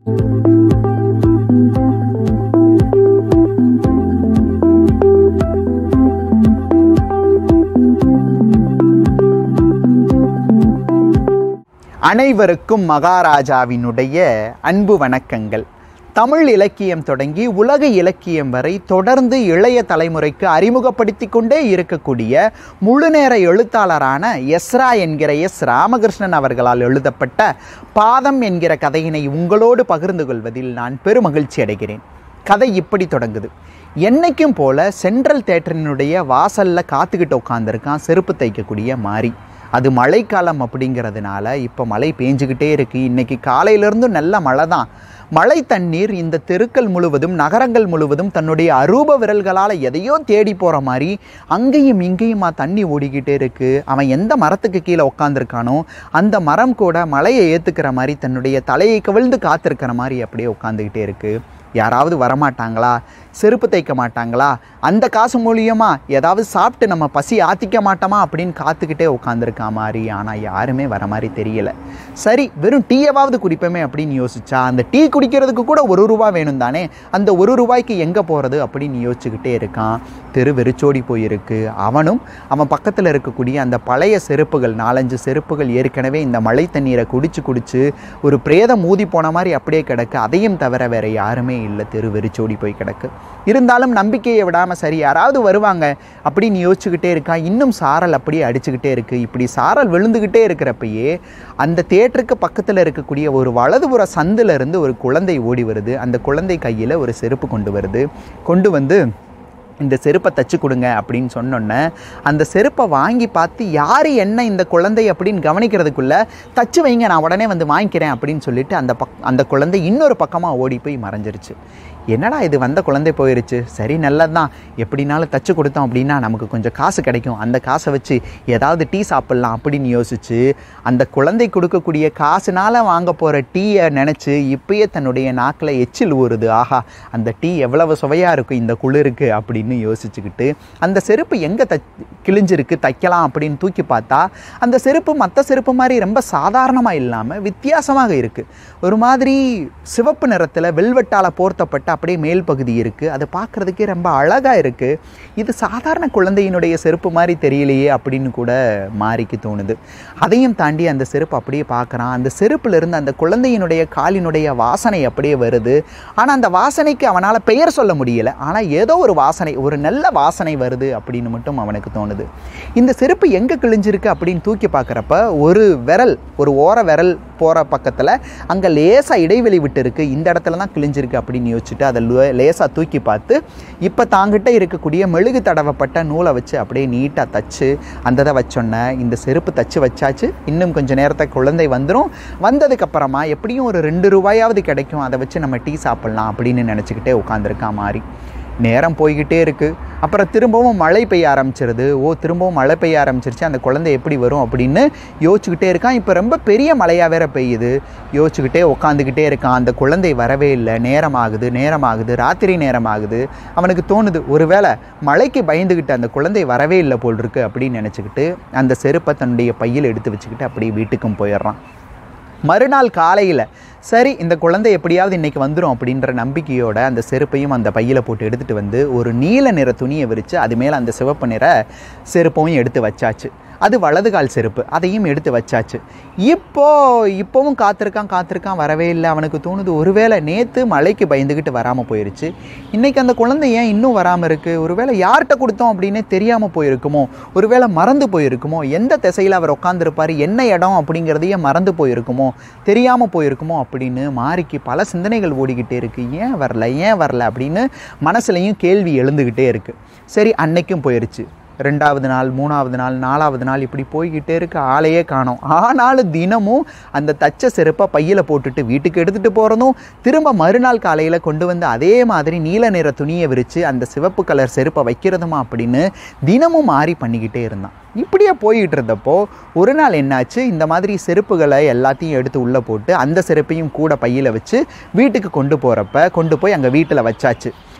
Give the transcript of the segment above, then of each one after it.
அனைவருக்கும் மகாராஜாவினுடைய அன்பு வணக்கங்கள் தமிழ் இலக்கியம் தொடங்கி உலக இலக்கியம் வரை தொடர்ந்து இளைய தலைமுறைக்கு அறிமுகப்படுத்தி கொண்டே இருக்கக்கூடிய முழுநேர எழுத்தாளரான எஸ்ரா என்கிற எஸ் ராமகிருஷ்ணன் அவர்களால் எழுதப்பட்ட பாதம் என்கிற கதையினை உங்களோடு பகிர்ந்து கொள்வதில் நான் பெருமகிழ்ச்சி அடைகிறேன் கதை இப்படி தொடங்குது என்னைக்கும் போல சென்ட்ரல் தேட்டரினுடைய வாசல்ல காத்துக்கிட்டு உட்காந்துருக்கான் செருப்பு தைக்கக்கூடிய மாறி அது மழைக்காலம் அப்படிங்கிறதுனால இப்போ மழை பேஞ்சுக்கிட்டே இருக்கு இன்னைக்கு காலையிலேருந்து நல்ல மழை தான் மழை தண்ணீர் இந்த தெருக்கள் முழுவதும் நகரங்கள் முழுவதும் தன்னுடைய அரூப விரல்களால் எதையோ தேடி போகிற மாதிரி அங்கேயும் இங்கேயுமா தண்ணி ஓடிக்கிட்டே இருக்கு அவன் எந்த மரத்துக்கு கீழே உட்காந்துருக்கானோ அந்த மரம் கூட மழையை ஏற்றுக்கிற மாதிரி தன்னுடைய தலையை கவிழ்ந்து காத்திருக்கிற மாதிரி அப்படியே உட்காந்துக்கிட்டே இருக்கு யாராவது வரமாட்டாங்களா செருப்பு தைக்க மாட்டாங்களா அந்த காசு மூலியமா ஏதாவது சாப்பிட்டு நம்ம பசி ஆத்திக்க மாட்டோமா அப்படின்னு காத்துக்கிட்டே உட்காந்துருக்கா மாதிரி ஆனால் யாருமே வர மாதிரி தெரியல சரி வெறும் டீயவாவது குடிப்போமே அப்படின்னு யோசிச்சா அந்த டீ குடிக்கிறதுக்கு கூட ஒரு ரூபா வேணும் தானே அந்த ஒரு ரூபாய்க்கு எங்கே போகிறது அப்படின்னு யோசிச்சுக்கிட்டே இருக்கான் தெரு வெறிச்சோடி போயிருக்கு அவனும் அவன் பக்கத்தில் இருக்கக்கூடிய அந்த பழைய செருப்புகள் நாலஞ்சு செருப்புகள் ஏற்கனவே இந்த மழை தண்ணீரை குடிச்சு குடிச்சு ஒரு பிரேதம் ஊதி போன மாதிரி அப்படியே கிடக்கு அதையும் தவிர வேற யாருமே இல்லை தெரு வெறிச்சோடி போய் கிடக்கு இருந்தாலும் நம்பிக்கையை விடாமல் சரி யாராவது வருவாங்க அப்படின்னு யோசிச்சுக்கிட்டே இருக்கான் இன்னும் சாரல் அப்படியே அடிச்சுக்கிட்டே இருக்கு இப்படி சாரல் விழுந்துக்கிட்டே இருக்கிறப்பயே அந்த தேட்டருக்கு பக்கத்தில் இருக்கக்கூடிய ஒரு வலதுபுற சந்துல இருந்து ஒரு குழந்தை ஓடி வருது அந்த குழந்தை கையில் ஒரு செருப்பு கொண்டு வருது கொண்டு வந்து இந்த செருப்பை தச்சு கொடுங்க அப்படின்னு சொன்னோன்னே அந்த செருப்பை வாங்கி பார்த்து யார் என்ன இந்த குழந்தை அப்படின்னு கவனிக்கிறதுக்குள்ள தச்சு வைங்க நான் உடனே வந்து வாங்கிக்கிறேன் அப்படின்னு சொல்லிட்டு அந்த பக் அந்த குழந்தை இன்னொரு பக்கமாக ஓடி போய் மறைஞ்சிருச்சு என்னடா இது வந்த குழந்தை போயிருச்சு சரி நல்லதுதான் எப்படினாலும் தச்சு கொடுத்தோம் அப்படின்னா நமக்கு கொஞ்சம் காசு கிடைக்கும் அந்த காசை வச்சு ஏதாவது டீ சாப்பிட்லாம் அப்படின்னு யோசிச்சு அந்த குழந்தை கொடுக்கக்கூடிய காசுனால வாங்க போகிற டீயை நினச்சி இப்பயே தன்னுடைய நாக்கில் எச்சில் ஊறுது ஆஹா அந்த டீ எவ்வளவு சுவையாக இருக்கும் இந்த குளிருக்கு அப்படின்னு யோசிச்சுக்கிட்டு அந்த செருப்பு எங்கே த கிழிஞ்சிருக்கு தைக்கலாம் அப்படின்னு தூக்கி பார்த்தா அந்த செருப்பு மற்ற செருப்பு மாதிரி ரொம்ப சாதாரணமாக இல்லாமல் வித்தியாசமாக இருக்குது ஒரு மாதிரி சிவப்பு நிறத்தில் வெல்வெட்டால் போர்த்தப்பட்ட அப்படியே மேல் பகுதி இருக்குது அது பார்க்குறதுக்கே ரொம்ப அழகாக இருக்குது இது சாதாரண குழந்தையினுடைய செருப்பு மாதிரி தெரியலையே அப்படின்னு கூட மாறிக்கு தோணுது அதையும் தாண்டி அந்த செருப்பு அப்படியே பார்க்குறான் அந்த செருப்புலேருந்து அந்த குழந்தையினுடைய காலினுடைய வாசனை அப்படியே வருது ஆனால் அந்த வாசனைக்கு அவனால் பெயர் சொல்ல முடியல ஆனால் ஏதோ ஒரு வாசனை ஒரு நல்ல வாசனை வருது அப்படின்னு மட்டும் அவனுக்கு தோணுது இந்த செருப்பு எங்கே கிழிஞ்சிருக்கு அப்படின்னு தூக்கி பார்க்குறப்ப ஒரு விரல் ஒரு ஓர விரல் போகிற பக்கத்தில் அங்கே லேசாக இடைவெளி விட்டு இருக்குது இந்த இடத்துல தான் கிழிஞ்சிருக்கு அப்படின்னு யோசிச்சுட்டு அதை லேசாக தூக்கி பார்த்து இப்போ தாங்கிட்ட இருக்கக்கூடிய மெழுகு தடவப்பட்ட நூலை வச்சு அப்படியே நீட்டாக தச்சு அந்த இதை வச்சோன்னே இந்த செருப்பு தச்சு வச்சாச்சு இன்னும் கொஞ்சம் நேரத்தை குழந்தை வந்துடும் வந்ததுக்கப்புறமா எப்படியும் ஒரு ரெண்டு ரூபாயாவது கிடைக்கும் அதை வச்சு நம்ம டீ சாப்பிட்லாம் அப்படின்னு நினச்சிக்கிட்டே உட்காந்துருக்கான் மாதிரி நேரம் போய்கிட்டே இருக்குது அப்புறம் திரும்பவும் மழை பெய்ய ஆரம்பிச்சிருது ஓ திரும்பவும் மழை பெய்ய ஆரம்பிச்சிருச்சு அந்த குழந்தை எப்படி வரும் அப்படின்னு யோசிச்சுக்கிட்டே இருக்கான் இப்போ ரொம்ப பெரிய மழையாக வேற பெய்யுது யோசிச்சுக்கிட்டே உட்காந்துக்கிட்டே இருக்கான் அந்த குழந்தை வரவே இல்லை நேரம் ஆகுது நேரம் ஆகுது ராத்திரி நேரம் ஆகுது அவனுக்கு தோணுது ஒருவேளை மழைக்கு பயந்துக்கிட்டு அந்த குழந்தை வரவே இல்லை போல் இருக்கு அப்படின்னு நினச்சிக்கிட்டு அந்த செருப்பை தன்னுடைய பையில் எடுத்து வச்சுக்கிட்டு அப்படியே வீட்டுக்கும் போயிடுறான் மறுநாள் காலையில் சரி இந்த குழந்தை எப்படியாவது இன்னைக்கு வந்துடும் அப்படின்ற நம்பிக்கையோட அந்த செருப்பையும் அந்த பையில் போட்டு எடுத்துகிட்டு வந்து ஒரு நீல நிற துணியை விரித்து அது மேலே அந்த சிவப்பு நிற செருப்பையும் எடுத்து வச்சாச்சு அது வலது கால் செருப்பு அதையும் எடுத்து வச்சாச்சு இப்போ இப்போவும் காத்திருக்கான் காத்திருக்கான் வரவே இல்லை அவனுக்கு தோணுது ஒருவேளை நேற்று மழைக்கு பயந்துக்கிட்டு வராமல் போயிருச்சு இன்றைக்கி அந்த குழந்தை ஏன் இன்னும் வராமல் இருக்குது ஒருவேளை யார்கிட்ட கொடுத்தோம் அப்படின்னே தெரியாமல் போயிருக்குமோ ஒருவேளை மறந்து போயிருக்குமோ எந்த திசையில் அவர் உட்காந்துருப்பார் என்ன இடம் அப்படிங்கிறதையே மறந்து போயிருக்குமோ தெரியாமல் போயிருக்குமோ அப்படின்னு மாறிக்கு பல சிந்தனைகள் ஓடிக்கிட்டே இருக்குது ஏன் வரல ஏன் வரல அப்படின்னு மனசுலையும் கேள்வி எழுந்துக்கிட்டே இருக்குது சரி அன்னைக்கும் போயிருச்சு ரெண்டாவது நாள் மூணாவது நாள் நாலாவது நாள் இப்படி போய்கிட்டே இருக்க ஆளையே காணோம் ஆனாலும் தினமும் அந்த தச்ச செருப்பை பையில் போட்டுட்டு வீட்டுக்கு எடுத்துகிட்டு போகிறதும் திரும்ப மறுநாள் காலையில் கொண்டு வந்து அதே மாதிரி நீல நிற துணியை விரித்து அந்த சிவப்பு கலர் செருப்பை வைக்கிறதுமா அப்படின்னு தினமும் மாறி பண்ணிக்கிட்டே இருந்தான் இப்படியே போய்கிட்டு இருந்தப்போ ஒரு நாள் என்னாச்சு இந்த மாதிரி செருப்புகளை எல்லாத்தையும் எடுத்து உள்ளே போட்டு அந்த செருப்பையும் கூட பையில் வச்சு வீட்டுக்கு கொண்டு போகிறப்ப கொண்டு போய் அங்கே வீட்டில் வச்சாச்சு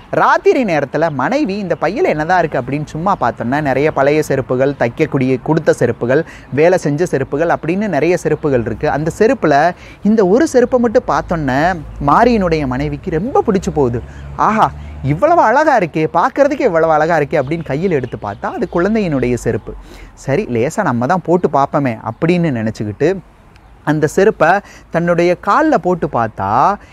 ராத்திரி நேரத்தில் மனைவி இந்த பையில் என்னதான் இருக்குது அப்படின்னு சும்மா பார்த்தோன்னா நிறைய பழைய செருப்புகள் தைக்கக்கூடிய கொடுத்த செருப்புகள் வேலை செஞ்ச செருப்புகள் அப்படின்னு நிறைய செருப்புகள் இருக்குது அந்த செருப்பில் இந்த ஒரு செருப்பை மட்டும் பார்த்தோன்னே மாரியினுடைய மனைவிக்கு ரொம்ப பிடிச்சி போகுது ஆஹா இவ்வளவு அழகாக இருக்கே பார்க்குறதுக்கு இவ்வளவு அழகாக இருக்கே அப்படின்னு கையில் எடுத்து பார்த்தா அது குழந்தையினுடைய செருப்பு சரி லேசாக நம்ம தான் போட்டு பார்ப்போமே அப்படின்னு நினச்சிக்கிட்டு அந்த செருப்பை தன்னுடைய காலில் போட்டு பார்த்தா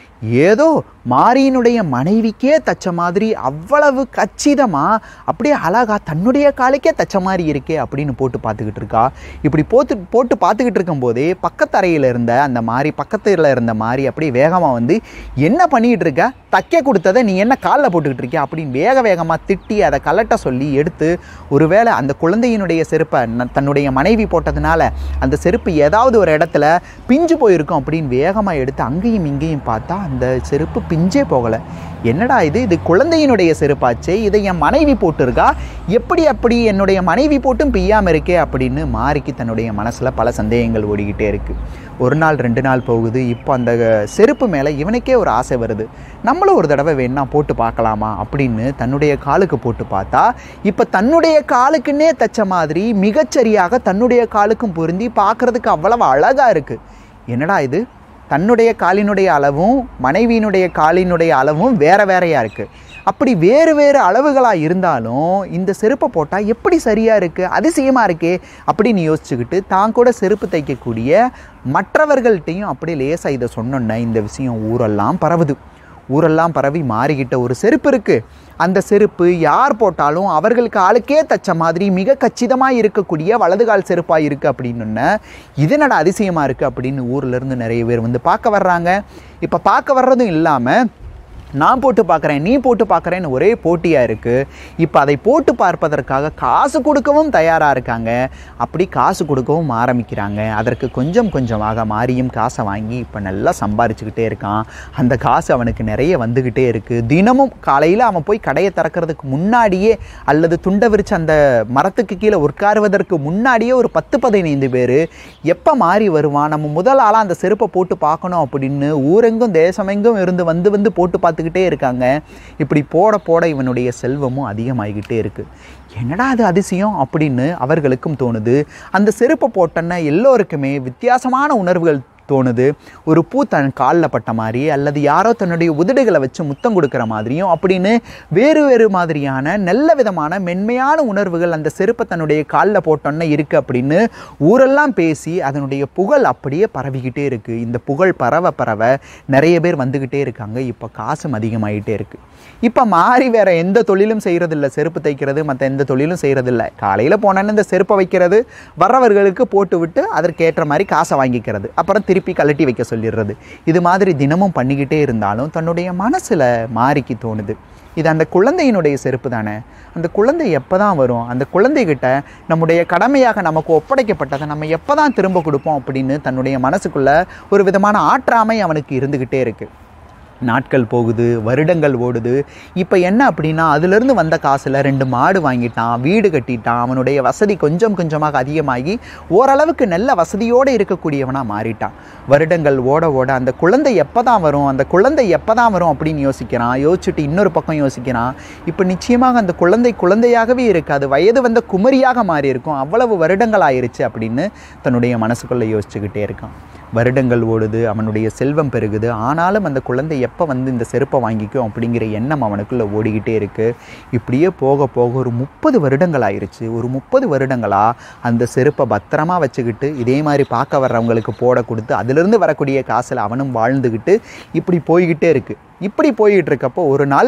ஏதோ மாரியினுடைய மனைவிக்கே தச்ச மாதிரி அவ்வளவு கச்சிதமாக அப்படியே அழகா தன்னுடைய காலுக்கே தச்ச மாதிரி இருக்கே அப்படின்னு போட்டு பார்த்துக்கிட்டு இருக்கா இப்படி போட்டு போட்டு பார்த்துக்கிட்டு இருக்கும்போதே பக்கத்தரையில் இருந்த அந்த மாறி பக்கத்தில் இருந்த மாறி அப்படியே வேகமாக வந்து என்ன பண்ணிக்கிட்டு இருக்க தைக்க கொடுத்ததை நீ என்ன காலில் போட்டுக்கிட்டு இருக்கிய அப்படின்னு வேக வேகமாக திட்டி அதை கலட்ட சொல்லி எடுத்து ஒருவேளை அந்த குழந்தையினுடைய செருப்பை ந- தன்னுடைய மனைவி போட்டதுனால அந்த செருப்பு ஏதாவது ஒரு இடத்துல பிஞ்சு போயிருக்கும் அப்படின்னு வேகமாக எடுத்து அங்கேயும் இங்கேயும் பார்த்தா அந்த செருப்பு பிஞ்சே போகலை என்னடா இது இது குழந்தையினுடைய செருப்பாச்சே இதை என் மனைவி போட்டிருக்கா எப்படி அப்படி என்னுடைய மனைவி போட்டும் பிய்யாமல் இருக்கே அப்படின்னு மாறிக்கு தன்னுடைய மனசில் பல சந்தேகங்கள் ஓடிக்கிட்டே இருக்கு ஒரு நாள் ரெண்டு நாள் போகுது இப்போ அந்த செருப்பு மேலே இவனுக்கே ஒரு ஆசை வருது நம்மளும் ஒரு தடவை வேணா போட்டு பார்க்கலாமா அப்படின்னு தன்னுடைய காலுக்கு போட்டு பார்த்தா இப்போ தன்னுடைய காலுக்குன்னே தச்ச மாதிரி மிகச்சரியாக தன்னுடைய காலுக்கும் பொருந்தி பார்க்கறதுக்கு அவ்வளவு அழகா இருக்கு என்னடா இது தன்னுடைய காலினுடைய அளவும் மனைவியினுடைய காலினுடைய அளவும் வேற வேறையா இருக்கு அப்படி வேறு வேறு அளவுகளாக இருந்தாலும் இந்த செருப்பை போட்டால் எப்படி சரியாக இருக்குது அதிசயமாக இருக்கே அப்படின்னு யோசிச்சுக்கிட்டு தான் கூட செருப்பு தைக்கக்கூடிய மற்றவர்கள்ட்டையும் அப்படியே லேசாக இதை சொன்னோன்னே இந்த விஷயம் ஊரெல்லாம் பரவுது ஊரெல்லாம் பரவி மாறிக்கிட்ட ஒரு செருப்பு இருக்குது அந்த செருப்பு யார் போட்டாலும் அவர்களுக்கு ஆளுக்கே தச்ச மாதிரி மிக கச்சிதமாக இருக்கக்கூடிய வலதுகால் செருப்பாக இருக்குது அப்படின்னு இது என்னடா அதிசயமாக இருக்குது அப்படின்னு ஊர்ல இருந்து நிறைய பேர் வந்து பார்க்க வர்றாங்க இப்போ பார்க்க வர்றதும் இல்லாமல் நான் போட்டு பார்க்குறேன் நீ போட்டு பார்க்குறேன்னு ஒரே போட்டியாக இருக்குது இப்போ அதை போட்டு பார்ப்பதற்காக காசு கொடுக்கவும் தயாராக இருக்காங்க அப்படி காசு கொடுக்கவும் ஆரம்பிக்கிறாங்க அதற்கு கொஞ்சம் கொஞ்சமாக மாறியும் காசை வாங்கி இப்போ நல்லா சம்பாரிச்சுக்கிட்டே இருக்கான் அந்த காசு அவனுக்கு நிறைய வந்துக்கிட்டே இருக்குது தினமும் காலையில் அவன் போய் கடையை திறக்கிறதுக்கு முன்னாடியே அல்லது துண்டை விரிச்சு அந்த மரத்துக்கு கீழே உட்காருவதற்கு முன்னாடியே ஒரு பத்து பதினைந்து பேர் எப்போ மாறி வருவான் நம்ம முதல் ஆளாக அந்த செருப்பை போட்டு பார்க்கணும் அப்படின்னு ஊரெங்கும் தேசமெங்கும் இருந்து வந்து வந்து போட்டு பார்த்துக்கிட்டே இருக்காங்க இப்படி போட போட இவனுடைய செல்வமும் அதிகமாகிக்கிட்டே இருக்கு என்னடா அது அதிசயம் அப்படின்னு அவர்களுக்கும் தோணுது அந்த செருப்பை போட்டோன்னே எல்லோருக்குமே வித்தியாசமான உணர்வுகள் தோணுது ஒரு பூ தன் காலில் பட்ட மாதிரி அல்லது யாரோ தன்னுடைய உதடுகளை வச்சு முத்தம் கொடுக்குற மாதிரியும் அப்படின்னு வேறு வேறு மாதிரியான நல்ல விதமான மென்மையான உணர்வுகள் அந்த செருப்பை தன்னுடைய காலில் போட்டோன்னே இருக்குது அப்படின்னு ஊரெல்லாம் பேசி அதனுடைய புகழ் அப்படியே பரவிக்கிட்டே இருக்குது இந்த புகழ் பரவ பரவ நிறைய பேர் வந்துக்கிட்டே இருக்காங்க இப்போ காசும் அதிகமாகிட்டே இருக்குது இப்போ மாறி வேற எந்த தொழிலும் செய்கிறதில்ல செருப்பு தைக்கிறது மற்ற எந்த தொழிலும் செய்கிறதில்ல காலையில் போனோன்னு இந்த செருப்பை வைக்கிறது வர்றவர்களுக்கு போட்டு விட்டு அதற்கேற்ற மாதிரி காசை வாங்கிக்கிறது அப்புறம் திருப்பி கழட்டி வைக்க சொல்லிடுறது இது மாதிரி தினமும் பண்ணிக்கிட்டே இருந்தாலும் தன்னுடைய மனசில் மாறிக்கு தோணுது இது அந்த குழந்தையினுடைய செருப்பு தானே அந்த குழந்தை எப்போ தான் வரும் அந்த குழந்தைகிட்ட நம்முடைய கடமையாக நமக்கு ஒப்படைக்கப்பட்டதை நம்ம எப்போ தான் திரும்ப கொடுப்போம் அப்படின்னு தன்னுடைய மனசுக்குள்ள ஒரு விதமான ஆற்றாமை அவனுக்கு இருந்துக்கிட்டே இருக்குது நாட்கள் போகுது வருடங்கள் ஓடுது இப்போ என்ன அப்படின்னா அதுலேருந்து வந்த காசில் ரெண்டு மாடு வாங்கிட்டான் வீடு கட்டிட்டான் அவனுடைய வசதி கொஞ்சம் கொஞ்சமாக அதிகமாகி ஓரளவுக்கு நல்ல வசதியோடு இருக்கக்கூடியவனாக மாறிட்டான் வருடங்கள் ஓட ஓட அந்த குழந்தை எப்போ தான் வரும் அந்த குழந்தை எப்போ தான் வரும் அப்படின்னு யோசிக்கிறான் யோசிச்சுட்டு இன்னொரு பக்கம் யோசிக்கிறான் இப்போ நிச்சயமாக அந்த குழந்தை குழந்தையாகவே இருக்காது வயது வந்த குமரியாக மாறி இருக்கும் அவ்வளவு வருடங்கள் ஆயிருச்சு அப்படின்னு தன்னுடைய மனசுக்குள்ளே யோசிச்சுக்கிட்டே இருக்கான் வருடங்கள் ஓடுது அவனுடைய செல்வம் பெருகுது ஆனாலும் அந்த குழந்தை எப்போ வந்து இந்த செருப்பை வாங்கிக்கும் அப்படிங்கிற எண்ணம் அவனுக்குள்ளே ஓடிக்கிட்டே இருக்குது இப்படியே போக போக ஒரு முப்பது வருடங்கள் ஆயிருச்சு ஒரு முப்பது வருடங்களாக அந்த செருப்பை பத்திரமா வச்சுக்கிட்டு இதே மாதிரி பார்க்க வர்றவங்களுக்கு போட கொடுத்து அதிலிருந்து வரக்கூடிய காசில் அவனும் வாழ்ந்துக்கிட்டு இப்படி போய்கிட்டே இருக்குது இப்படி போய்கிட்டு இருக்கப்போ ஒரு நாள்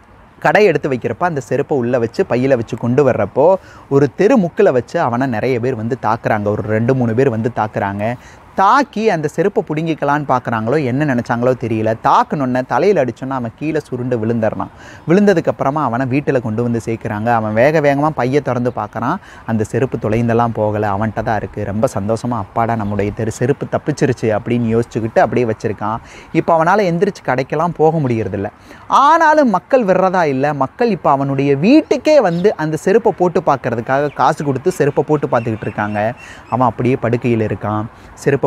கடை எடுத்து வைக்கிறப்ப அந்த செருப்பை உள்ளே வச்சு பையில் வச்சு கொண்டு வர்றப்போ ஒரு தெரு முக்கில் வச்சு அவனை நிறைய பேர் வந்து தாக்குறாங்க ஒரு ரெண்டு மூணு பேர் வந்து தாக்குறாங்க தாக்கி அந்த செருப்பை பிடுங்கிக்கலான்னு பார்க்குறாங்களோ என்ன நினச்சாங்களோ தெரியல தாக்குனொன்னே தலையில் அடிச்சோன்னா அவன் கீழே சுருண்டு விழுந்துடுறான் விழுந்ததுக்கப்புறமா அவனை வீட்டில் கொண்டு வந்து சேர்க்குறாங்க அவன் வேக வேகமாக பையை திறந்து பார்க்குறான் அந்த செருப்பு தொலைந்தெல்லாம் போகலை அவன்கிட்ட தான் இருக்குது ரொம்ப சந்தோஷமாக அப்பாடா நம்முடைய தெரு செருப்பு தப்பிச்சிருச்சு அப்படின்னு யோசிச்சுக்கிட்டு அப்படியே வச்சுருக்கான் இப்போ அவனால் எந்திரிச்சு கடைக்கெல்லாம் போக முடியறதில்ல ஆனாலும் மக்கள் விடுறதா இல்லை மக்கள் இப்போ அவனுடைய வீட்டுக்கே வந்து அந்த செருப்பை போட்டு பார்க்கறதுக்காக காசு கொடுத்து செருப்பை போட்டு பார்த்துக்கிட்டு இருக்காங்க அவன் அப்படியே படுக்கையில் இருக்கான் செருப்பை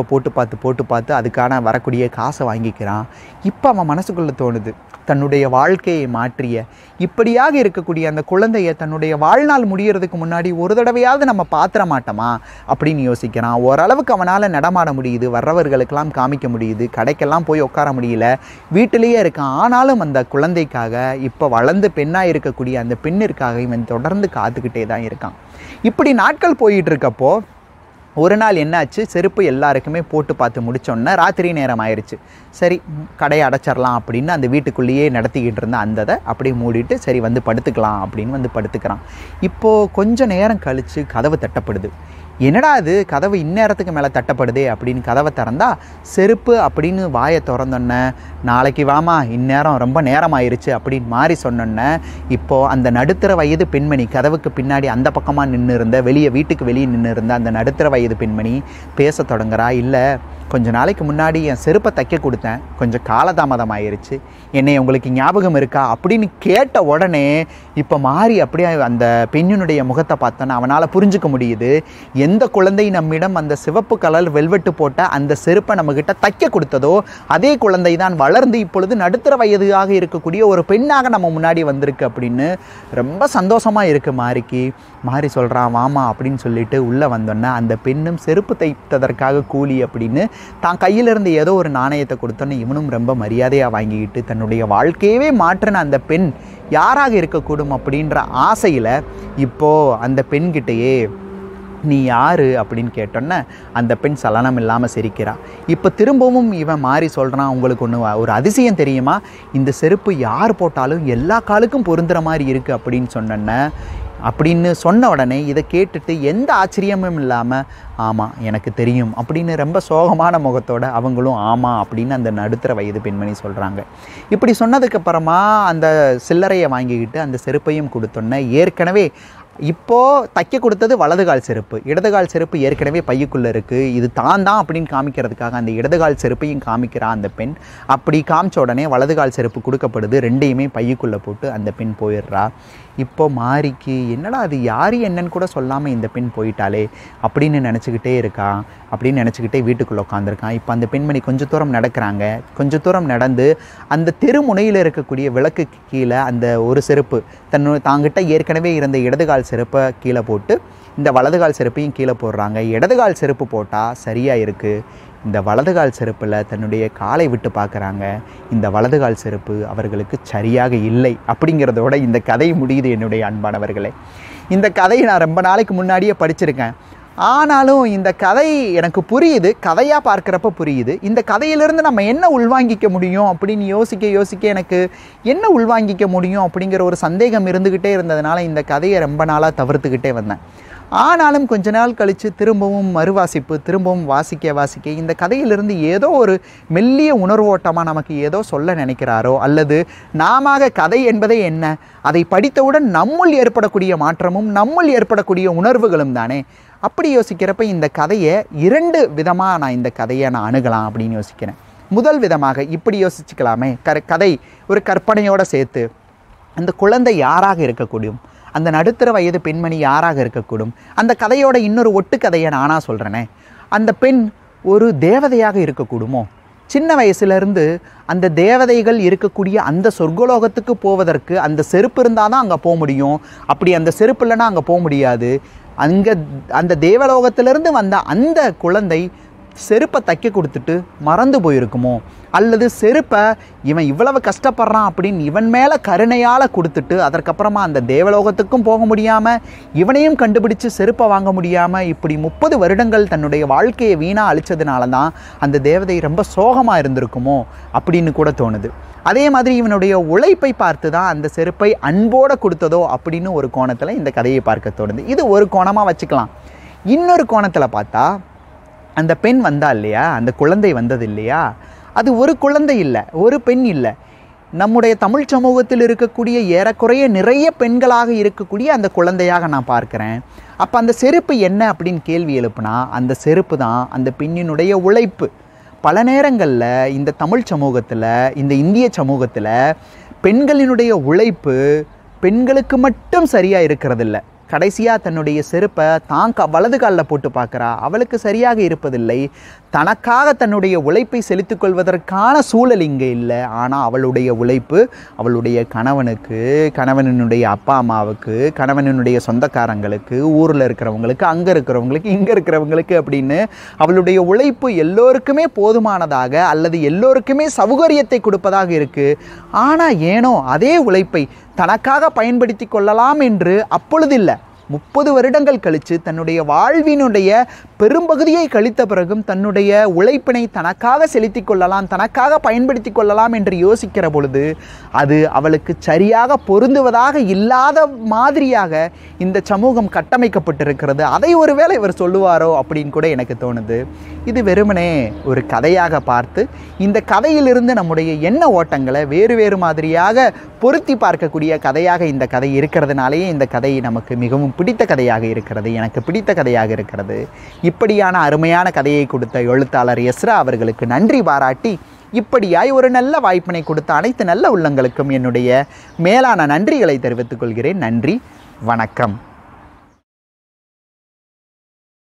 செருப்பை போட்டு பார்த்து போட்டு பார்த்து அதுக்கான வரக்கூடிய காசை வாங்கிக்கிறான் இப்போ அவன் மனசுக்குள்ளே தோணுது தன்னுடைய வாழ்க்கையை மாற்றிய இப்படியாக இருக்கக்கூடிய அந்த குழந்தைய தன்னுடைய வாழ்நாள் முடியறதுக்கு முன்னாடி ஒரு தடவையாவது நம்ம பாத்திர மாட்டோமா அப்படின்னு யோசிக்கிறான் ஓரளவுக்கு அவனால் நடமாட முடியுது வர்றவர்களுக்கெல்லாம் காமிக்க முடியுது கடைக்கெல்லாம் போய் உட்கார முடியல வீட்டிலேயே இருக்கான் ஆனாலும் அந்த குழந்தைக்காக இப்போ வளர்ந்து பெண்ணாக இருக்கக்கூடிய அந்த பெண்ணிற்காக இவன் தொடர்ந்து காத்துக்கிட்டே தான் இருக்கான் இப்படி நாட்கள் போயிட்டு இருக்கப்போ ஒரு நாள் என்னாச்சு செருப்பு எல்லாருக்குமே போட்டு பார்த்து முடிச்சோன்னே ராத்திரி நேரம் ஆயிடுச்சு சரி ம், கடையை அடைச்சிடலாம் அப்படின்னு அந்த வீட்டுக்குள்ளேயே நடத்திக்கிட்டு இருந்த அந்த இதை அப்படியே மூடிட்டு சரி வந்து படுத்துக்கலாம் அப்படின்னு வந்து படுத்துக்கிறான் இப்போது கொஞ்ச நேரம் கழித்து கதவு தட்டப்படுது என்னடா இது கதவு இந்நேரத்துக்கு மேலே தட்டப்படுதே அப்படின்னு கதவை திறந்தா செருப்பு அப்படின்னு வாயை திறந்தோன்னே நாளைக்கு வாமா இந்நேரம் ரொம்ப நேரம் ஆயிருச்சு அப்படின்னு மாறி சொன்னோன்னே இப்போது அந்த நடுத்தர வயது பெண்மணி கதவுக்கு பின்னாடி அந்த பக்கமாக நின்று இருந்த வெளியே வீட்டுக்கு வெளியே நின்று இருந்த அந்த நடுத்தர வயது பெண்மணி பேச தொடங்குறா இல்லை கொஞ்ச நாளைக்கு முன்னாடி என் செருப்பை தைக்க கொடுத்தேன் கொஞ்சம் காலதாமதம் ஆயிருச்சு என்னை உங்களுக்கு ஞாபகம் இருக்கா அப்படின்னு கேட்ட உடனே இப்போ மாறி அப்படியே அந்த பெண்ணினுடைய முகத்தை பார்த்தோன்னா அவனால் புரிஞ்சுக்க முடியுது எந்த குழந்தை நம்மிடம் அந்த சிவப்பு கலர் வெல்வெட்டு போட்ட அந்த செருப்பை நம்மக்கிட்ட தைக்க கொடுத்ததோ அதே குழந்தை தான் வளர்ந்து இப்பொழுது நடுத்தர வயதாக இருக்கக்கூடிய ஒரு பெண்ணாக நம்ம முன்னாடி வந்திருக்கு அப்படின்னு ரொம்ப சந்தோஷமாக இருக்குது மாரிக்கு மாறி சொல்கிறான் வாமா அப்படின்னு சொல்லிட்டு உள்ளே வந்தோன்னே அந்த பெண்ணும் செருப்பு தைத்ததற்காக கூலி அப்படின்னு தான் கையில் இருந்த ஏதோ ஒரு நாணயத்தை கொடுத்தோன்னே இவனும் ரொம்ப மரியாதையாக வாங்கிக்கிட்டு தன்னுடைய வாழ்க்கையவே மாற்றின அந்த பெண் யாராக இருக்கக்கூடும் அப்படின்ற ஆசையில் இப்போது அந்த பெண்கிட்டயே நீ யாரு அப்படின்னு கேட்டோன்னே அந்த பெண் சலனம் இல்லாமல் சிரிக்கிறா இப்போ திரும்பவும் இவன் மாறி சொல்கிறான் உங்களுக்கு ஒன்று ஒரு அதிசயம் தெரியுமா இந்த செருப்பு யார் போட்டாலும் எல்லா காலுக்கும் பொருந்துற மாதிரி இருக்குது அப்படின்னு சொன்னோன்னே அப்படின்னு சொன்ன உடனே இதை கேட்டுட்டு எந்த ஆச்சரியமும் இல்லாமல் ஆமாம் எனக்கு தெரியும் அப்படின்னு ரொம்ப சோகமான முகத்தோட அவங்களும் ஆமாம் அப்படின்னு அந்த நடுத்தர வயது பெண்மணி சொல்கிறாங்க இப்படி சொன்னதுக்கப்புறமா அந்த சில்லறையை வாங்கிக்கிட்டு அந்த செருப்பையும் கொடுத்தோன்னே ஏற்கனவே இப்போது தைக்க கொடுத்தது வலதுகால் செருப்பு இடதுகால் செருப்பு ஏற்கனவே பையுக்குள்ளே இருக்குது இது தான் தான் அப்படின்னு காமிக்கிறதுக்காக அந்த இடதுகால் செருப்பையும் காமிக்கிறா அந்த பெண் அப்படி காமிச்ச உடனே வலதுகால் செருப்பு கொடுக்கப்படுது ரெண்டையுமே பையுக்குள்ளே போட்டு அந்த பெண் போயிடுறா இப்போ மாறிக்கு என்னடா அது யார் என்னன்னு கூட சொல்லாமல் இந்த பெண் போயிட்டாளே அப்படின்னு நினச்சிக்கிட்டே இருக்கா அப்படின்னு நினச்சிக்கிட்டே வீட்டுக்குள்ளே உட்காந்துருக்கான் இப்போ அந்த பெண்மணி கொஞ்ச தூரம் நடக்கிறாங்க கொஞ்ச தூரம் நடந்து அந்த தெருமுனையில் இருக்கக்கூடிய விளக்குக்கு கீழே அந்த ஒரு செருப்பு தன்னு தாங்கிட்ட ஏற்கனவே இருந்த இடதுகால் செருப்பை கீழே போட்டு இந்த வலதுகால் செருப்பையும் கீழே போடுறாங்க இடதுகால் செருப்பு போட்டால் சரியாக இருக்குது இந்த வலதுகால் செருப்பில் தன்னுடைய காலை விட்டு பார்க்குறாங்க இந்த வலதுகால் செருப்பு அவர்களுக்கு சரியாக இல்லை அப்படிங்கிறதோட இந்த கதை முடியுது என்னுடைய அன்பானவர்களே இந்த கதையை நான் ரொம்ப நாளைக்கு முன்னாடியே படிச்சிருக்கேன் ஆனாலும் இந்த கதை எனக்கு புரியுது கதையாக பார்க்குறப்ப புரியுது இந்த கதையிலிருந்து நம்ம என்ன உள்வாங்கிக்க முடியும் அப்படின்னு யோசிக்க யோசிக்க எனக்கு என்ன உள்வாங்கிக்க முடியும் அப்படிங்கிற ஒரு சந்தேகம் இருந்துக்கிட்டே இருந்ததுனால இந்த கதையை ரொம்ப நாளாக தவிர்த்துக்கிட்டே வந்தேன் ஆனாலும் கொஞ்ச நாள் கழித்து திரும்பவும் மறுவாசிப்பு திரும்பவும் வாசிக்க வாசிக்க இந்த கதையிலிருந்து ஏதோ ஒரு மெல்லிய உணர்வோட்டமாக நமக்கு ஏதோ சொல்ல நினைக்கிறாரோ அல்லது நாம கதை என்பதே என்ன அதை படித்தவுடன் நம்முள் ஏற்படக்கூடிய மாற்றமும் நம்முள் ஏற்படக்கூடிய உணர்வுகளும் தானே அப்படி யோசிக்கிறப்ப இந்த கதையை இரண்டு விதமாக நான் இந்த கதையை நான் அணுகலாம் அப்படின்னு யோசிக்கிறேன் முதல் விதமாக இப்படி யோசிச்சுக்கலாமே கர கதை ஒரு கற்பனையோடு சேர்த்து அந்த குழந்தை யாராக இருக்கக்கூடும் அந்த நடுத்தர வயது பெண்மணி யாராக இருக்கக்கூடும் அந்த கதையோட இன்னொரு ஒட்டுக்கதையை நானாக சொல்கிறேனே அந்த பெண் ஒரு தேவதையாக இருக்கக்கூடுமோ சின்ன வயசுலேருந்து அந்த தேவதைகள் இருக்கக்கூடிய அந்த சொர்க்கலோகத்துக்கு போவதற்கு அந்த செருப்பு இருந்தால் தான் அங்கே போக முடியும் அப்படி அந்த செருப்பு இல்லைன்னா அங்கே போக முடியாது அங்கே அந்த தேவலோகத்திலிருந்து வந்த அந்த குழந்தை செருப்பை தைக்க கொடுத்துட்டு மறந்து போயிருக்குமோ அல்லது செருப்பை இவன் இவ்வளவு கஷ்டப்படுறான் அப்படின்னு இவன் மேலே கருணையால் கொடுத்துட்டு அதற்கப்புறமா அந்த தேவலோகத்துக்கும் போக முடியாமல் இவனையும் கண்டுபிடிச்சு செருப்பை வாங்க முடியாமல் இப்படி முப்பது வருடங்கள் தன்னுடைய வாழ்க்கையை வீணாக அழிச்சதுனால தான் அந்த தேவதை ரொம்ப சோகமாக இருந்திருக்குமோ அப்படின்னு கூட தோணுது அதே மாதிரி இவனுடைய உழைப்பை பார்த்து தான் அந்த செருப்பை அன்போடு கொடுத்ததோ அப்படின்னு ஒரு கோணத்தில் இந்த கதையை பார்க்க தோணுது இது ஒரு கோணமாக வச்சுக்கலாம் இன்னொரு கோணத்தில் பார்த்தா அந்த பெண் வந்தா இல்லையா அந்த குழந்தை வந்தது இல்லையா அது ஒரு குழந்தை இல்லை ஒரு பெண் இல்லை நம்முடைய தமிழ் சமூகத்தில் இருக்கக்கூடிய ஏறக்குறைய நிறைய பெண்களாக இருக்கக்கூடிய அந்த குழந்தையாக நான் பார்க்குறேன் அப்போ அந்த செருப்பு என்ன அப்படின்னு கேள்வி எழுப்புனா அந்த செருப்பு தான் அந்த பெண்ணினுடைய உழைப்பு பல நேரங்களில் இந்த தமிழ் சமூகத்தில் இந்த இந்திய சமூகத்தில் பெண்களினுடைய உழைப்பு பெண்களுக்கு மட்டும் சரியாக இருக்கிறதில்ல கடைசியாக தன்னுடைய செருப்பை தான் க வலது காலில் போட்டு பார்க்குறா அவளுக்கு சரியாக இருப்பதில்லை தனக்காக தன்னுடைய உழைப்பை செலுத்திக் கொள்வதற்கான சூழல் இங்கே இல்லை ஆனால் அவளுடைய உழைப்பு அவளுடைய கணவனுக்கு கணவனினுடைய அப்பா அம்மாவுக்கு கணவனினுடைய சொந்தக்காரங்களுக்கு ஊரில் இருக்கிறவங்களுக்கு அங்கே இருக்கிறவங்களுக்கு இங்கே இருக்கிறவங்களுக்கு அப்படின்னு அவளுடைய உழைப்பு எல்லோருக்குமே போதுமானதாக அல்லது எல்லோருக்குமே சௌகரியத்தை கொடுப்பதாக இருக்குது ஆனால் ஏனோ அதே உழைப்பை தனக்காக பயன்படுத்தி கொள்ளலாம் என்று அப்பொழுதில்லை முப்பது வருடங்கள் கழித்து தன்னுடைய வாழ்வினுடைய பெரும்பகுதியை கழித்த பிறகும் தன்னுடைய உழைப்பினை தனக்காக செலுத்தி கொள்ளலாம் தனக்காக பயன்படுத்தி கொள்ளலாம் என்று யோசிக்கிற பொழுது அது அவளுக்கு சரியாக பொருந்துவதாக இல்லாத மாதிரியாக இந்த சமூகம் கட்டமைக்கப்பட்டிருக்கிறது அதை ஒருவேளை இவர் சொல்லுவாரோ அப்படின்னு கூட எனக்கு தோணுது இது வெறுமனே ஒரு கதையாக பார்த்து இந்த கதையிலிருந்து நம்முடைய எண்ண ஓட்டங்களை வேறு வேறு மாதிரியாக பொருத்தி பார்க்கக்கூடிய கதையாக இந்த கதை இருக்கிறதுனாலேயே இந்த கதை நமக்கு மிகவும் பிடித்த கதையாக இருக்கிறது எனக்கு பிடித்த கதையாக இருக்கிறது இப்படியான அருமையான கதையை கொடுத்த எழுத்தாளர் எஸ்ரா அவர்களுக்கு நன்றி பாராட்டி இப்படியாய் ஒரு நல்ல வாய்ப்பினை கொடுத்த அனைத்து நல்ல உள்ளங்களுக்கும் என்னுடைய மேலான நன்றிகளை தெரிவித்துக் கொள்கிறேன் நன்றி வணக்கம்